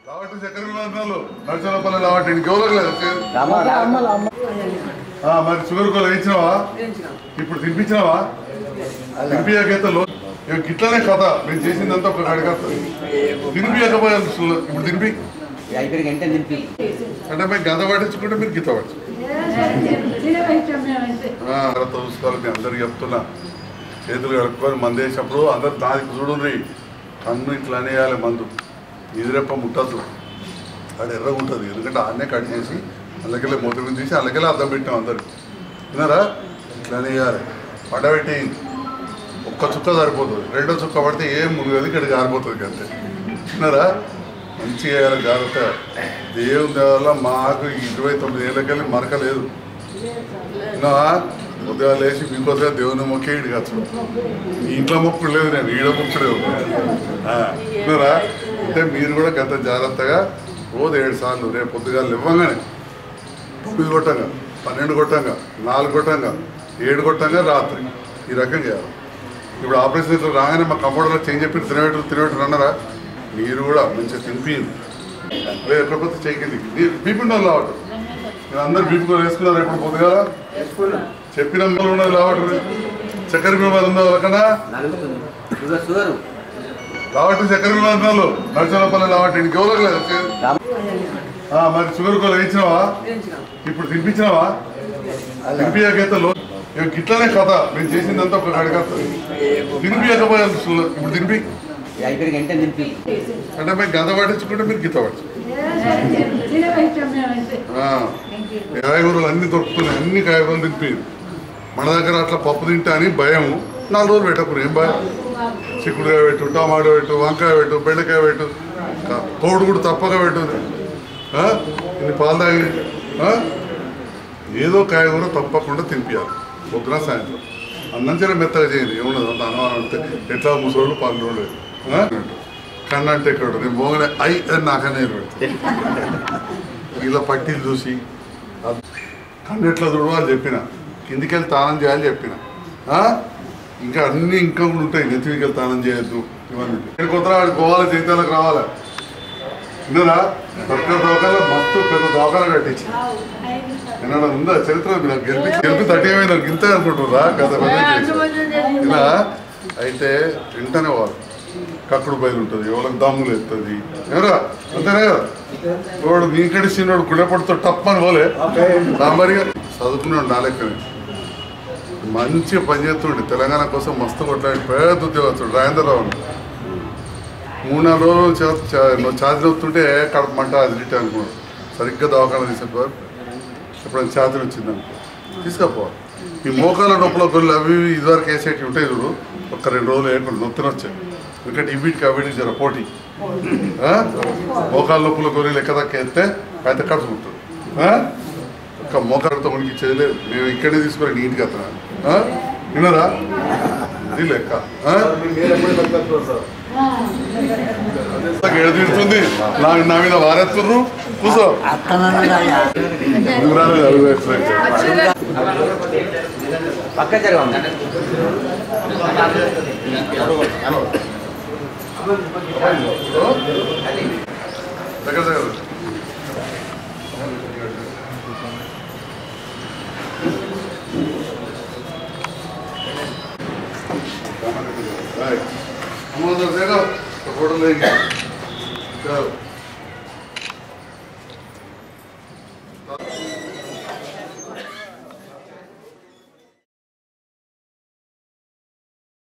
లావట్టి చక్కెర విమానాలు నరసలపల్లి లావట్టి ఇంకెవరికి లేదు ఆ, మరి షుగర్ కోల ఇచ్చినావా ఇప్పుడు తినిపించినావా తినిపించకైతే లో ఇక ఇట్లనే కథ నేను చేసిందంతా ఒక గడిగా తినిపించకపోయాను ఇప్పుడు తినిపి అయిపోయి గంట నింపి అంటే మేము గంట పట్టించుకుంటే మీరు గీత పట్టించు చూసుకోవాలి నేను అందరికి చెప్తున్నా చేతులు కడుక్కొని మందు వేసినప్పుడు అందరు దానికి చూడుండ్రి కన్ను ఇట్లా అనేయాలి మందు ఎదురెప్ప ముట్టద్దు అది ఎర్రగా ఉంటుంది ఎందుకంటే ఆడనే కట్ చేసి అందుకెళ్ళి మూత తీసి అందుకెళ్ళి అద్దం పెట్టాం అందరు విన్నారా ఇట్లా అనేయాలి పడబెట్టి ఒక్క చుక్క సరిపోతుంది రెండో చుక్క పడితే ఏం మునుగదు ఇక్కడికి ఆరిపోతుంది అంతే విన్నారా మంచిగా వేయాలి జాగ్రత్త దేవుని దేవాల మాకు ఇరవై తొమ్మిది ఏళ్ళకెళ్ళి మరక లేదు నా ఉదయం లేచి మీకోసం దేవుని మొక్కే ఇడికి వచ్చు మీ ఇంట్లో మొక్కుడు లేదు నేను ఈడ మొక్కుడు విన్నారా అంటే మీరు కూడా గత జాగ్రత్తగా రోజు ఏడు సార్లు రేపు పొద్దుగా ఇవ్వగానే తొమ్మిది కొట్టంగా పన్నెండు కొట్టంగా నాలుగు కొట్టంగా ఏడు కొట్టంగా రాత్రి ఈ రకంగా చేయాలి ఇప్పుడు ఆపరేషన్ ఇట్లా రాగానే మా కంపౌండర్లో చేంజ్ చెప్పి తినబెట్టు తినబెట్టు అన్నారా మీరు కూడా మంచిగా తినిపింది లేదు ఎక్కడిపోతే చేయకండి బీపీ ఉన్నది లావట్ మీరు అందరు బీపీ కూడా వేసుకున్నారు ఎప్పుడు పొద్దుగా చెప్పిన వాళ్ళు ఉన్నది లావట్ చక్కెర బీమా ఉందా వాళ్ళకన్నా నలుగుతుంది షుగర్ షుగరు లావట్ చక్కెర బీమా ఉన్నాళ్ళు నరసలపల్లి లావట్ ఇంకెవరికి లేదు ఆ, మరి షుగర్ కోల ఇచ్చినావా ఇప్పుడు తినిపించినావా తినిపించకైతే లో ఇక ఇట్లనే కథ నేను చేసిందంతా ఒక గడిగా తినిపించకపోయాను ఇప్పుడు తినిపి అయిపోయి గంట నింపి అంటే మేము గంట పట్టించుకుంటే మీరు గీత పట్టించు కాయగూరలు అన్ని దొరుకుతున్నాయి అన్ని కాయగూరలు తినిపి మన దగ్గర అట్లా పప్పు తింటా అని భయం నాలుగు రోజులు పెట్టకురు ఏం భయం చిక్కుడుకాయ పెట్టు టమాటో పెట్టు వంకాయ పెట్టు బెండకాయ పెట్టు కా- తోడు కూడా తప్పక పెట్టు ఆ? ఇన్ని పాలు తాగి ఆ? ఏదో కాయగూర తప్పకుండా తినిపించాలి పొద్దున సాయంత్రం అన్నం చిన్న మెత్తగా చేయండి ఏమున్నది అంత అనుమానం అంటే ఎట్లా ముసోళ్ళు పనులు లేదు కన్ను అంటే ఇక్కడ నేను పోగానే ఐ అని నాకనే పెడతాను ఇలా పట్టీలు చూసి అద్- కన్ను ఎట్లా చూడవాలి చెప్పిన కిందికి వెళ్ళి తానం చేయాలి చెప్పిన ఆ? ఇంకా అన్ని ఇంకా కూడా ఉంటాయి నెత్తికి వెళ్ళి తానం చేయొద్దు ఇవన్నీ ఇక్కడికి కొత్త వాడి గోవాల జీతాలకు రావాలి విన్నారా పెద్ద దోకాలు మస్తు పెద్ద దోకాలు కట్టించి ఏమన్నా ఉందా చరిత్ర మీరు గెలిపి గెలిపి తట్టి ఏమైనా ఇంతే అనుకుంటున్నారా గత పెద్ద ఇలా అయితే వెంటనే వాళ్ళు కక్కుడు బయలు ఉంటుంది ఎవరికి దమ్ములు ఎత్తుంది ఎవరా అంతేనా కదా వాడు నీకడి చిన్నోడు గుడపడితో టప్పని పోలే సాంబారిగా చదువుకున్నాడు నా లెక్కనే మంచిగా పనిచేస్తుండే తెలంగాణ కోసం మస్తు కొట్లాడి పెద్ద ఉద్యోగస్తుడు రాజేంద్రరావు అని. మూడు నాలుగు రోజులు చా- చా- నువ్వు ఛార్జ్ అవుతుంటే కడప మంట అదిలిటే అనుకున్నాడు సరిగ్గా దవాఖాన తీసుకుపోయారు ఎప్పుడైనా ఛార్జ్ వచ్చింది అనుకో తీసుకపోవాలి ఈ మోకాల నొప్పుల గొల్లు అవి ఇవి ఇదివరకు వేసేటి ఉంటాయి చూడు ఒక్క రెండు రోజులు వేయకుండా నొత్తిన వచ్చాయి ఎందుకంటే ఇవిటికి అవిటికి జర పోటీ ఆ? మోకాల నొప్పుల గొర్రెలు లెక్క దక్క వేస్తే అయితే ఖర్చు ఉంటుంది ఆ? ఒక్క మోకాలతో ఉనికి చేయలేదు మేము ఇక్కడే తీసుకొని నీట్గా అతను వినరా ఇది లెక్క ఆ? ఏడు తిడుతుంది నా నా మీద వారెత్తుర్రు కూసో దూరాలు అడుగు వేస్తున్నారు. పక్క జరగండి దగ్గర దగ్గర Right. Vamos a hacer algo. Por favor, le digo. Chao.